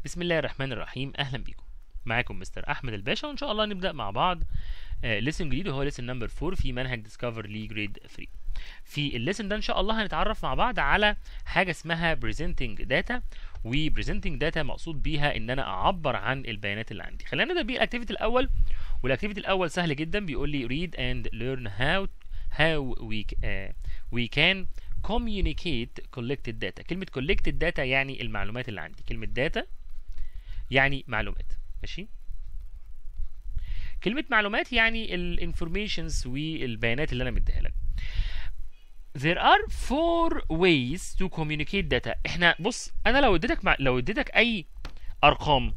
بسم الله الرحمن الرحيم اهلا بيكم معاكم مستر احمد الباشا وان شاء الله نبدا مع بعض ليسن جديد وهو ليسن نمبر 4 في منهج ديسكفر لي جريد 3 في الليسن ده ان شاء الله هنتعرف مع بعض على حاجه اسمها بريزنتنج داتا وبريزنتنج داتا مقصود بيها ان انا اعبر عن البيانات اللي عندي خلينا نبدا بالاكتيفيتي الاول والاكتيفيتي الاول سهل جدا بيقول لي read and learn how how we uh, we can communicate collected data كلمه collected data يعني المعلومات اللي عندي كلمه data يعني معلومات ماشي كلمة معلومات يعني الانفورميشنز والبيانات اللي انا مديها لك There are four ways to communicate data احنا بص انا لو اديتك مع... لو اديتك اي ارقام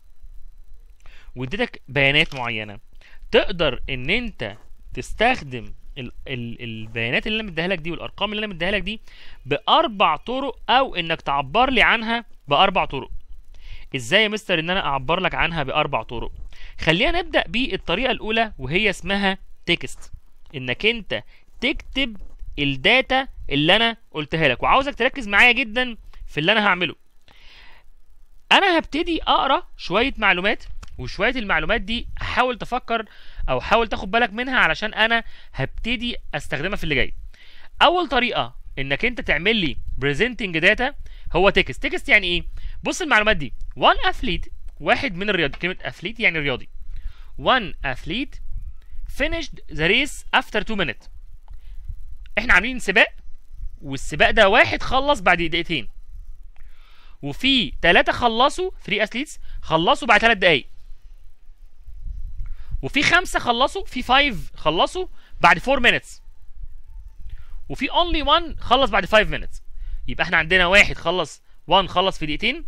واديتك بيانات معينة تقدر ان انت تستخدم ال... ال... البيانات اللي انا مديها لك دي والارقام اللي انا مديها لك دي باربع طرق او انك تعبر لي عنها باربع طرق ازاي يا مستر ان انا اعبر لك عنها باربع طرق خلينا نبدا بالطريقه الاولى وهي اسمها تكست انك انت تكتب الداتا اللي انا قلتها لك وعاوزك تركز معايا جدا في اللي انا هعمله انا هبتدي اقرا شويه معلومات وشويه المعلومات دي حاول تفكر او حاول تاخد بالك منها علشان انا هبتدي استخدمها في اللي جاي اول طريقه انك انت تعمل لي بريزنتنج داتا هو تكست تكست يعني ايه بص المعلومات دي one athlete واحد من الرياضي كلمة athlete يعني رياضي one athlete finished the race after 2 minutes احنا عاملين سباق والسباق ده واحد خلص بعد دقيقتين وفي ثلاثة خلصوا 3 athletes خلصوا بعد 3 دقايق وفي خمسة خلصوا في 5 خلصوا بعد 4 minutes وفي only one خلص بعد 5 minutes يبقى احنا عندنا واحد خلص 1 خلص في دقيقتين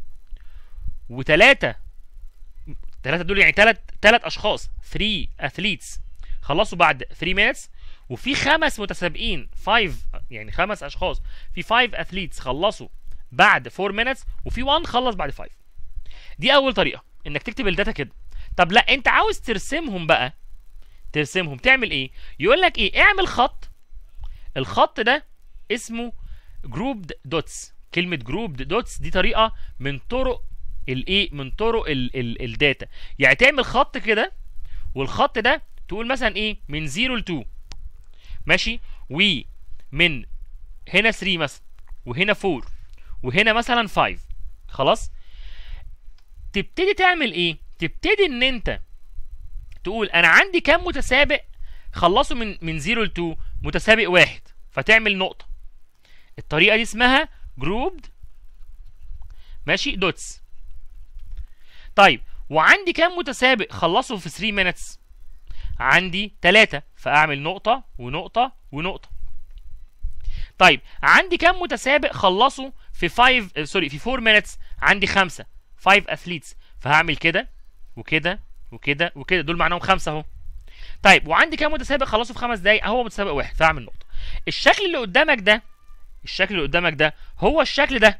وثلاثة ثلاثة دول يعني ثلاث ثلاث أشخاص 3 athletes خلصوا بعد 3 minutes وفي خمس متسابقين 5 يعني خمس أشخاص في 5 athletes خلصوا بعد 4 minutes وفي 1 خلص بعد 5 دي أول طريقة إنك تكتب الداتا كده طب لا أنت عاوز ترسمهم بقى ترسمهم تعمل إيه؟ يقول لك إيه؟ اعمل خط الخط ده اسمه جروبد دوتس كلمه جروبد دوتس دي طريقه من طرق الايه من طرق ال ال الداتا يعني تعمل خط كده والخط ده تقول مثلا ايه من 0 ل 2 ماشي ومن هنا 3 مثلا وهنا 4 وهنا مثلا 5 خلاص تبتدي تعمل ايه تبتدي ان انت تقول انا عندي كام متسابق خلصوا من من 0 ل 2 متسابق واحد فتعمل نقطه الطريقه دي اسمها جروبد ماشي دوتس طيب وعندي كام متسابق خلصوا في 3 مينتس عندي 3 فاعمل نقطة ونقطة ونقطة طيب عندي كام متسابق خلصوا في 5 سوري في 4 مينتس عندي 5 5 اثليتس فهعمل كده وكده وكده وكده دول معناهم خمسة اهو طيب وعندي كام متسابق خلصوا في خمس دقايق هو متسابق واحد فاعمل نقطة الشكل اللي قدامك ده الشكل اللي قدامك ده هو الشكل ده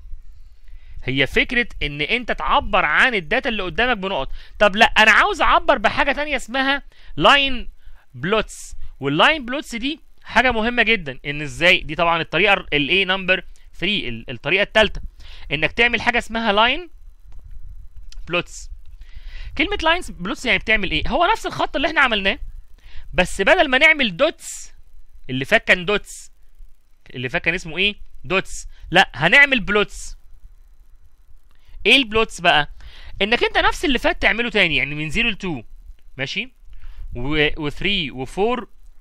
هي فكرة ان انت تعبر عن الداتا اللي قدامك بنقط طب لا انا عاوز اعبر بحاجة تانية اسمها لاين بلوتس واللاين بلوتس دي حاجة مهمة جدا ان ازاي دي طبعا الطريقة الايه نمبر 3 الطريقة الثالثة انك تعمل حاجة اسمها لاين بلوتس كلمة لاينز بلوتس يعني بتعمل ايه هو نفس الخط اللي احنا عملناه بس بدل ما نعمل دوتس اللي فات كان دوتس اللي فات كان اسمه ايه دوتس لا هنعمل بلوتس ايه البلوتس بقى انك انت نفس اللي فات تعمله تاني يعني من 0 ل 2 ماشي و3 و4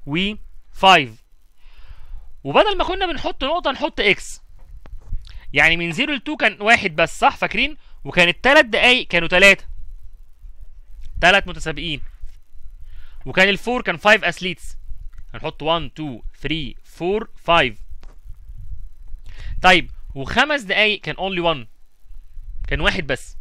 و5 وبدل ما كنا بنحط نقطه نحط اكس يعني من 0 ل 2 كان واحد بس صح فاكرين وكانت 3 دقايق كانوا 3 ثلاث متسابقين وكان الفور كان 5 اثليتس هنحط 1 2 3 4 5 طيب وخمس دقايق كان اونلي 1 كان واحد بس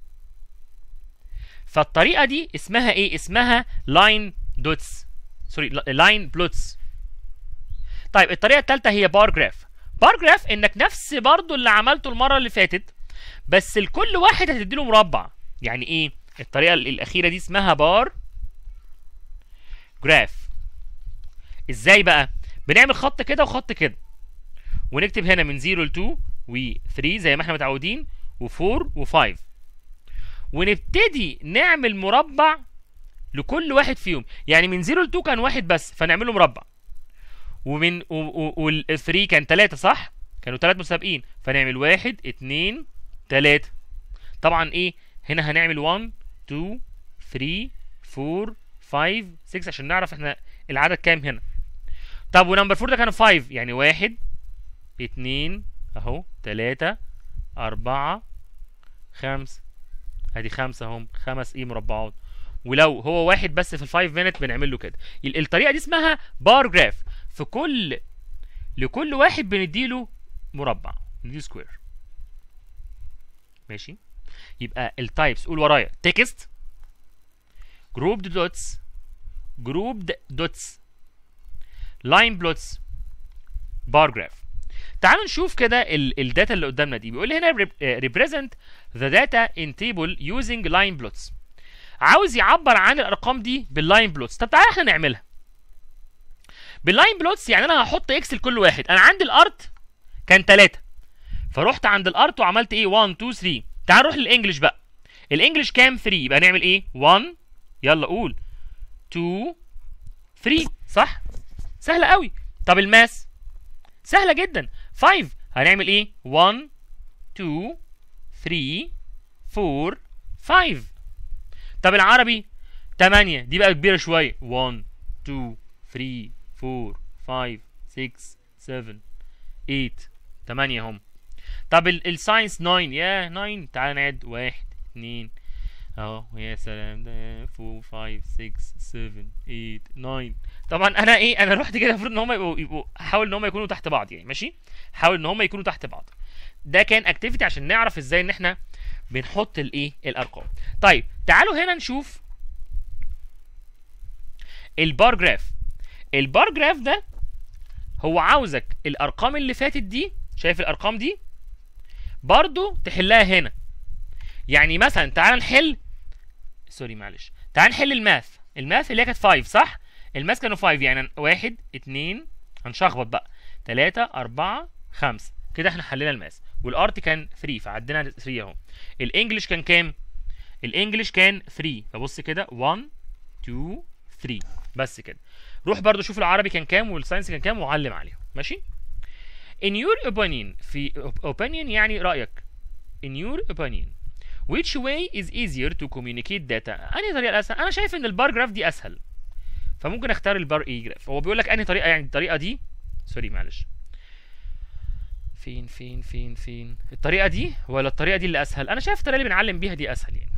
فالطريقه دي اسمها ايه اسمها لاين دوتس سوري لاين بلوتس طيب الطريقه الثالثه هي بار جراف بار جراف انك نفس برضو اللي عملته المره اللي فاتت بس لكل واحد هتدي له مربع يعني ايه الطريقه الاخيره دي اسمها بار جراف ازاي بقى بنعمل خط كده وخط كده ونكتب هنا من 0 ل 2 و3 زي ما احنا متعودين و4 و5 ونبتدي نعمل مربع لكل واحد فيهم يعني من 0 ل 2 كان واحد بس فنعمله مربع ومن وال 3 كان 3 صح كانوا 3 مسابقين فنعمل 1 2 3 طبعا ايه هنا هنعمل 1 2 3 4 5 6 عشان نعرف احنا العدد كام هنا طب ونمبر 4 ده كان 5 يعني 1 2 اهو 3 4 5 ادي 5 اهم خمس ايه مربعات ولو هو واحد بس في الفايف مينت بنعمل له كده الطريقه دي اسمها بار جراف في كل لكل واحد بنديله مربع نديله سكوير ماشي يبقى التايبس قول ورايا تكست جروبد دوتس جروبد دوتس لاين بلوتس بار جراف تعالوا نشوف كده الداتا اللي قدامنا دي بيقول لي هنا represent the data in table using line plots عاوز يعبر عن الارقام دي باللاين بلوتس طب تعالى احنا نعملها باللاين بلوتس يعني انا هحط اكس لكل واحد انا عندي الارت كان 3 فرحت عند الارت وعملت ايه 1 2 3 تعال نروح للانجليش بقى الانجليش كام 3 يبقى نعمل ايه 1 يلا قول 2 3 صح سهله قوي طب الماس سهله جدا 5 هنعمل ايه 1 2 3 4 5 طب العربي 8 دي بقى كبيره شويه 1 2 3 4 5 6 7 8 8 هم طب الساينس 9 يا 9 تعال نعد 1 2 اهو يا سلام ده 4 5 6 7 8 9 طبعا انا ايه انا رحت كده المفروض ان هم يبقوا يبقوا حاول ان هم يكونوا تحت بعض يعني ماشي حاول ان هم يكونوا تحت بعض ده كان اكتيفيتي عشان نعرف ازاي ان احنا بنحط الايه الارقام طيب تعالوا هنا نشوف البار جراف البار جراف ده هو عاوزك الارقام اللي فاتت دي شايف الارقام دي برضو تحلها هنا يعني مثلا تعال نحل سوري معلش تعال نحل الماث الماث اللي هي كانت 5 صح الماث كانوا 5 يعني 1 2 هنشخبط بقى 3 4 5 كده احنا حلينا الماث والارت كان 3 فعدينا 3 اهو الانجليش كان كام الانجليش كان 3 فبص كده 1 2 3 بس كده روح برضو شوف العربي كان كام والساينس كان كام وعلم عليهم ماشي in your opinion في opinion يعني رأيك in your opinion which way is easier to communicate data انهي طريقة الأسهل أنا شايف إن البار جراف دي أسهل فممكن أختار البار اي جراف هو بيقول لك انهي طريقة يعني الطريقة دي سوري معلش فين فين فين فين الطريقة دي ولا الطريقة دي اللي أسهل أنا شايف الطريقة اللي بنعلم بيها دي أسهل يعني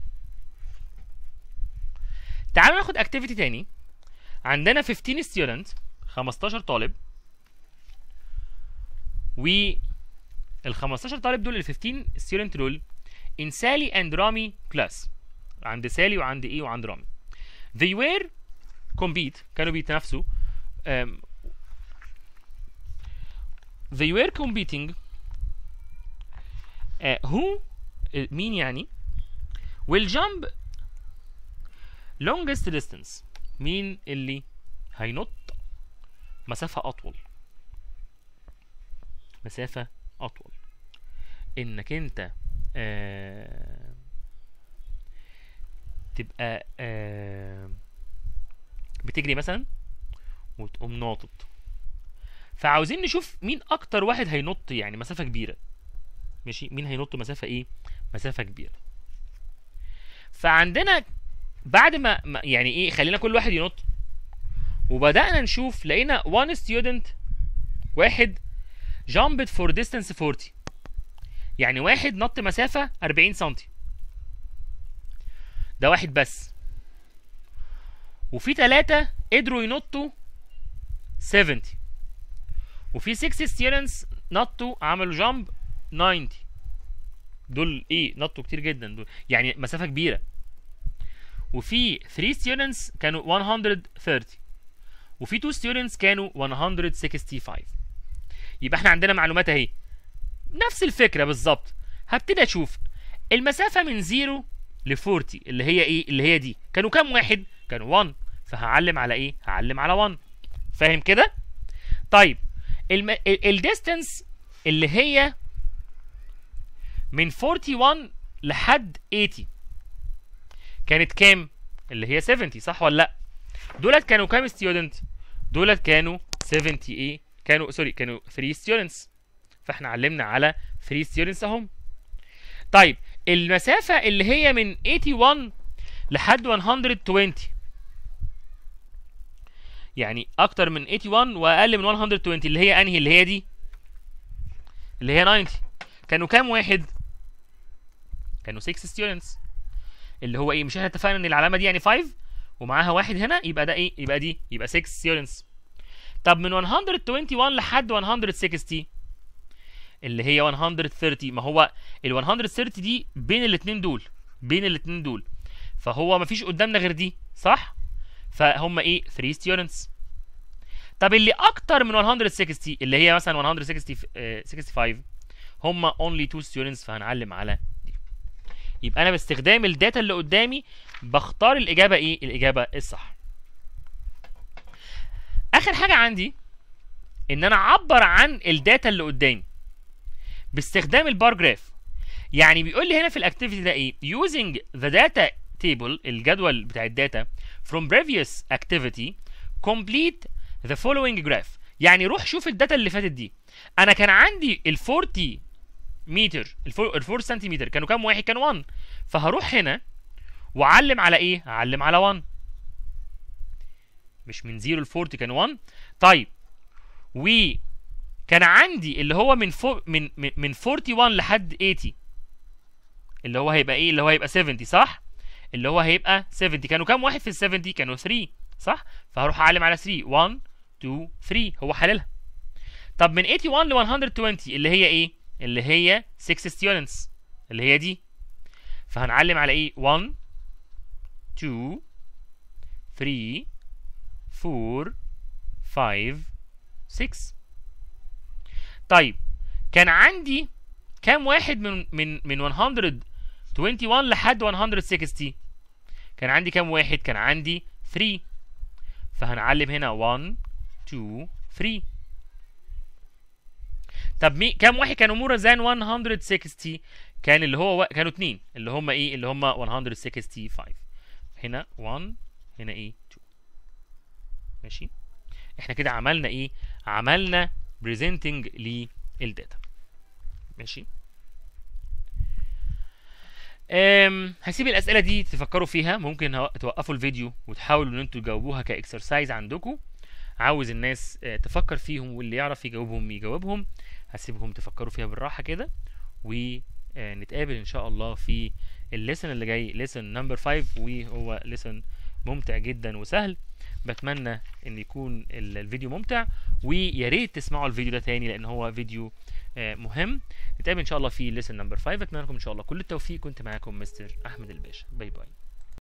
تعالوا ناخد اكتيفيتي تاني عندنا 15 ستودنت 15 طالب و ال 15 طالب دول ال 15 ستودنت دول in سالي and رامي كلاس عند سالي وعند ايه وعند رامي they were compete كانوا بيتنافسوا um, they were competing uh, who مين يعني will jump longest distance مين اللي هينط مسافة أطول مسافة أطول إنك أنت آه تبقى آه بتجري مثلا وتقوم ناطط فعاوزين نشوف مين أكتر واحد هينط يعني مسافة كبيرة ماشي مين هينط مسافة إيه مسافة كبيرة فعندنا بعد ما ما- يعني ايه خلينا كل واحد ينط وبدأنا نشوف لقينا one student واحد jumped for distance 40 يعني واحد نط مسافة 40 سنتي ده واحد بس وفي ثلاثة قدروا ينطوا 70 وفي 6 students نطوا عملوا جامب 90 دول ايه نطوا كتير جدا دول يعني مسافة كبيرة وفي 3 students كانوا 130 وفي 2 students كانوا 165 يبقى احنا عندنا معلومات اهي نفس الفكره بالظبط هبتدي اشوف المسافه من 0 ل 40 اللي هي ايه اللي هي دي كانوا كام واحد كانوا 1 فهعلم على ايه هعلم على 1 فاهم كده طيب الم... الديستنس اللي هي من 41 لحد 80 كانت كام اللي هي 70 صح ولا لا دولت كانوا كام ستودنت دولت كانوا 70 ايه كانوا سوري كانوا 3 ستودنتس فاحنا علمنا على 3 ستودنتس اهم طيب المسافه اللي هي من 81 لحد 120 يعني اكتر من 81 واقل من 120 اللي هي انهي اللي هي دي اللي هي 90 كانوا كام واحد كانوا 6 ستودنتس اللي هو ايه مش احنا اتفقنا ان العلامه دي يعني 5 ومعاها واحد هنا يبقى ده ايه يبقى دي يبقى 6 ستودنتس طب من 121 لحد 160 اللي هي 130 ما هو ال 130 دي بين الاثنين دول بين الاثنين دول فهو ما فيش قدامنا غير دي صح فهم ايه 3 ستودنتس طب اللي اكتر من 160 اللي هي مثلا 165 هم only 2 students فهنعلم على دي يبقى انا باستخدام الداتا اللي قدامي بختار الاجابه ايه الاجابه الصح اخر حاجه عندي ان انا اعبر عن الداتا اللي قدامي باستخدام البار جراف يعني بيقول لي هنا في الاكتيفيتي ده ايه using the data table الجدول بتاع الداتا from previous activity complete the following graph يعني روح شوف الداتا اللي فاتت دي انا كان عندي ال 40 متر ال 4 سنتيمتر كانوا كام واحد كانوا 1 فهروح هنا واعلم على ايه اعلم على 1 مش من 0 ل 40 كانوا 1 طيب وكان عندي اللي هو من فو من من, من 41 لحد 80 اللي هو هيبقى ايه اللي هو هيبقى 70 صح اللي هو هيبقى 70 كانوا كام واحد في ال 70 كانوا 3 صح فهروح اعلم على 3 1 2 3 هو حللها طب من 81 ل 120 اللي هي ايه اللي هي 6 students اللي هي دي فهنعلم على ايه 1 2 3 4 5 6 طيب كان عندي كام واحد من من من 121 لحد 160 كان عندي كام واحد كان عندي 3 فهنعلم هنا 1 2 3 طب مي كام واحد كانوا مور ذان 160 كان اللي هو و... كانوا اتنين اللي هم ايه اللي هم 165 هنا 1 هنا ايه 2 ماشي احنا كده عملنا ايه عملنا بريزنتنج للداتا ماشي أم هسيب الاسئله دي تفكروا فيها ممكن هو- توقفوا الفيديو وتحاولوا ان انتوا تجاوبوها كاكسرسايز عندكم عاوز الناس آه، تفكر فيهم واللي يعرف يجاوبهم يجاوبهم هسيبهم تفكروا فيها بالراحه كده ونتقابل ان شاء الله في الليسن اللي جاي ليسن نمبر 5 وهو ليسن ممتع جدا وسهل بتمنى ان يكون ال- الفيديو ممتع ويا ريت تسمعوا الفيديو ده تاني لان هو فيديو آه، مهم نتقابل ان شاء الله في ليسن نمبر 5 اتمنى لكم ان شاء الله كل التوفيق كنت معاكم مستر احمد الباشا باي باي